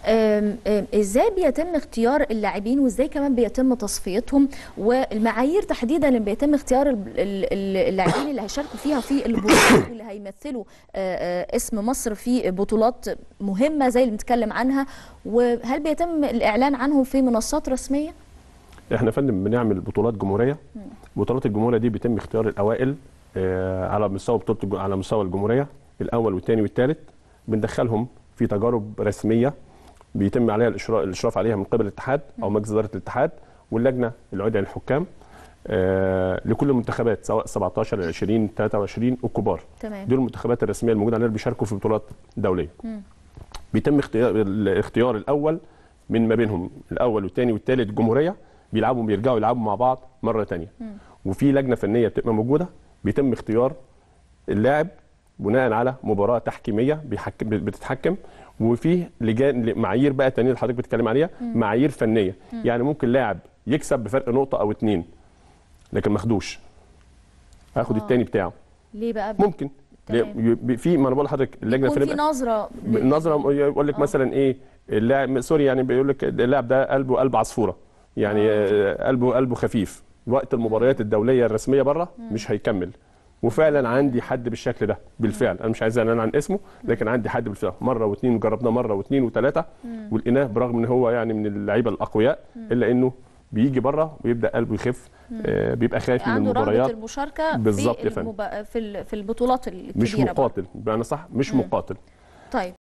آم، آم، ازاي بيتم اختيار اللاعبين وازاي كمان بيتم تصفيتهم والمعايير تحديدا اللي بيتم اختيار ال- ال- ال- اللاعبين اللي هيشاركوا فيها في البطولات واللي هيمثلوا آه، آه، اسم مصر في بطولات مهمه زي اللي بنتكلم عنها وهل بيتم الاعلان عنهم في منصات رسميه؟ احنا يا فندم بنعمل بطولات جمهوريه بطولات الجمهوريه دي بيتم اختيار الاوائل آه، على مستوى بطوله الج- على مستوى الجمهوريه الاول والثاني والثالث بندخلهم في تجارب رسميه بيتم عليها الاشراف الاشراف عليها من قبل الاتحاد او مجلس اداره الاتحاد واللجنه العليا للحكام آه، لكل المنتخبات سواء 17 20 23 الكبار تمام دول المنتخبات الرسميه الموجوده عندنا اللي بيشاركوا في بطولات دوليه بيتم اختيار الاختيار الاول من ما بينهم الاول والثاني والثالث جمهوريه بيلعبوا بيرجعوا يلعبوا مع بعض مره ثانيه وفي لجنه فنيه بتبقى موجوده بيتم اختيار اللاعب بناء على مباراه تحكيميه بيحكم بتتحكم وفي لجان معايير بقى تانية اللي حضرتك بتتكلم عليها معايير فنيه يعني ممكن لاعب يكسب بفرق نقطه او اتنين لكن ما خدوش هاخد آه. التاني بتاعه ليه بقى؟ ممكن تمام. ليه- في ما انا بقول لحضرتك اللجنه يكون في الفنيه نظره ب- النظره يقول لك آه. مثلا ايه اللاعب سوري يعني بيقول لك اللاعب ده قلبه قلب عصفوره يعني آه، قلبه قلبه خفيف وقت المباريات الدوليه الرسميه بره مش هيكمل وفعلا عندي حد بالشكل ده بالفعل انا مش عايز اعلن عن اسمه لكن عندي حد بالفعل مره واثنين جربناه مره واثنين وثلاثه ولقيناه برغم ان هو يعني من اللعيبه الاقوياء الا انه بيجي بره ويبدا قلبه يخف آه بيبقى خايف من عنده رغبه المباريات المشاركه بالظبط في يا فندم. المب... في ال- في البطولات الكبيره مش برضه. مقاتل بمعنى صح مش مقاتل طيب